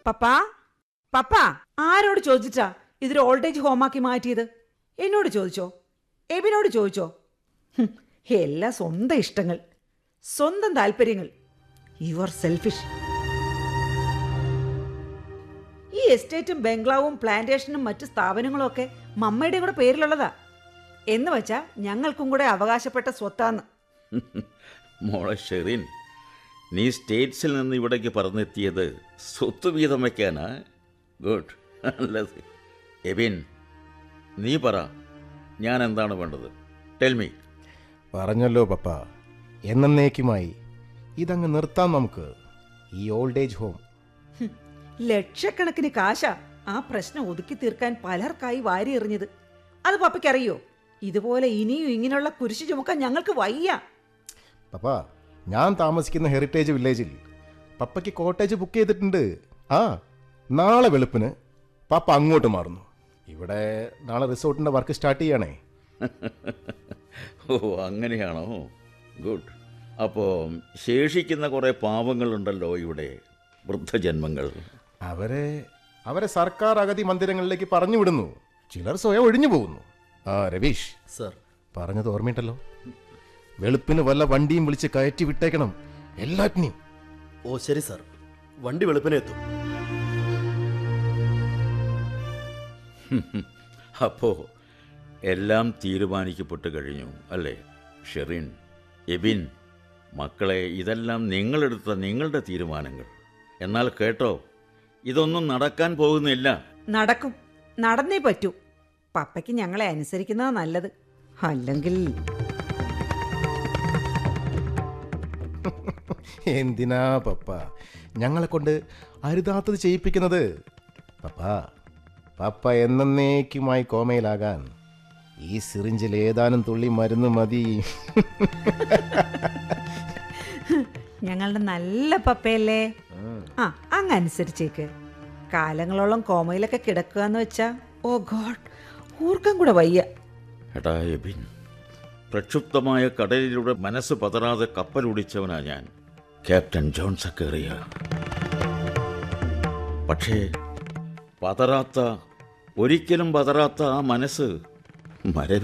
പപ്പാ പപ്പാ ആരോട് ചോദിച്ചിട്ടാ ഇതൊരു old age ഹോമാക്കി മാറ്റിയത് എന്നോട് ചോദിച്ചോ എബിനോട് ചോദിച്ചോ ഹും, എല്ലാം സ്വന്തം ഇഷ്ടങ്ങൾ സ്വന്തം താല്പര്യങ്ങൾ യു ആർ സെൽഫിഷ് ഈ എസ്റ്റേറ്റും ബംഗ്ലാവും പ്ലാന്റേഷനും മറ്റ് സ്ഥാപനങ്ങളും ഒക്കെ മമ്മയുടെ കൂടെ പേരിലുള്ളതാ എന്ന് വെച്ചാ ഞങ്ങൾക്കും കൂടെ അവകാശപ്പെട്ട സ്വത്താന്ന് മോളെ ഷെറിൻ നീ സ്റ്റേറ്റ്സിൽ നിന്ന് ഇവിടേക്ക് പറന്നെത്തിയത് സ്വത്ത് വീതം വയ്ക്കാനാ ഗുഡ് നല്ലത് എബിൻ നീ പറ ഞാൻ എന്താണ് വേണ്ടത് ടെൽമി പറഞ്ഞല്ലോ പപ്പ എന്നേക്കുമായി ഇതങ്ങ് നിർത്താം നമുക്ക് ഈ ഓൾഡ് ഏജ് ഹോം ഹും, ലക്ഷക്കണക്കിന് കാശാ ആ പ്രശ്നം ഒതുക്കി തീർക്കാൻ പലർക്കായി വാരി എറിഞ്ഞത് അത് പപ്പയ്ക്കറിയോ ഇതുപോലെ ഇനിയും ഇങ്ങനെയുള്ള കുരിശു ചുമക്കാൻ ഞങ്ങൾക്ക് വയ്യ പപ്പ ഞാൻ താമസിക്കുന്ന ഹെറിറ്റേജ് വില്ലേജിൽ പപ്പയ്ക്ക് കോട്ടേജ് ബുക്ക് ചെയ്തിട്ടുണ്ട് ആ നാളെ വെളുപ്പിന് പപ്പ അങ്ങോട്ട് മാറുന്നു ഇവിടെ നാളെ റിസോർട്ടിൻ്റെ വർക്ക് സ്റ്റാർട്ട് ചെയ്യണേ ഓ അങ്ങനെയാണോ ഗുഡ് അപ്പോൾ ശേഷിക്കുന്ന കുറേ പാവങ്ങളുണ്ടല്ലോ ഇവിടെ വൃദ്ധജന്മങ്ങൾ അവരെ അവരെ സർക്കാർ അഗതി മന്ദിരങ്ങളിലേക്ക് പറഞ്ഞു വിടുന്നു ചിലർ സ്വയം ഒഴിഞ്ഞു പോകുന്നു ആ രവീഷ് സർ പറഞ്ഞത് ഓർമ്മയുണ്ടല്ലോ വെളുപ്പിന് വല്ല വണ്ടിയും വിളിച്ച് കയറ്റി വിട്ടേക്കണം എല്ലാറ്റിനെയും ഓ ശരി സർ വണ്ടി വെളുപ്പിനെ എത്തും അപ്പോൾ എല്ലാം തീരുമാനിക്കപ്പെട്ട് കഴിഞ്ഞു അല്ലേ ഷെറിൻ എബിൻ മക്കളെ ഇതെല്ലാം നിങ്ങളെടുത്ത നിങ്ങളുടെ തീരുമാനങ്ങൾ എന്നാൽ കേട്ടോ ഇതൊന്നും നടക്കാൻ പോകുന്നില്ല നടക്കും നടന്നേ പറ്റൂ പപ്പയ്ക്ക് ഞങ്ങളെ അനുസരിക്കുന്നതാ നല്ലത് അല്ലെങ്കിൽ എന്തിനാ പപ്പ ഞങ്ങളെ കൊണ്ട് അരുതാത്തത് ചെയ്യിപ്പിക്കുന്നത് പപ്പ പപ്പ എന്നേക്കുമായി കോമയിലാകാൻ ഈ സിറിഞ്ചിൽ ഏതാനും തുള്ളി മരുന്ന് മതി ഞങ്ങളുടെ നല്ല പപ്പയല്ലേ ആ അങ്ങ് അനുസരിച്ചേക്ക് കാലങ്ങളോളം കോമയിലൊക്കെ കിടക്കുക എന്ന് വെച്ചാ ഓ ഗോഡ് ഊർക്കം കൂടെ വയ്യ എടാ എബിൻ പ്രക്ഷുബ്ധമായ കടലിലൂടെ മനസ്സ് പതറാതെ കപ്പലുടിച്ചവനാ ഞാൻ ക്യാപ്റ്റൻ ജോൺ സക്കേറിയ പക്ഷേ പതറാത്ത ഒരിക്കലും പതറാത്ത ആ മനസ്സ് മര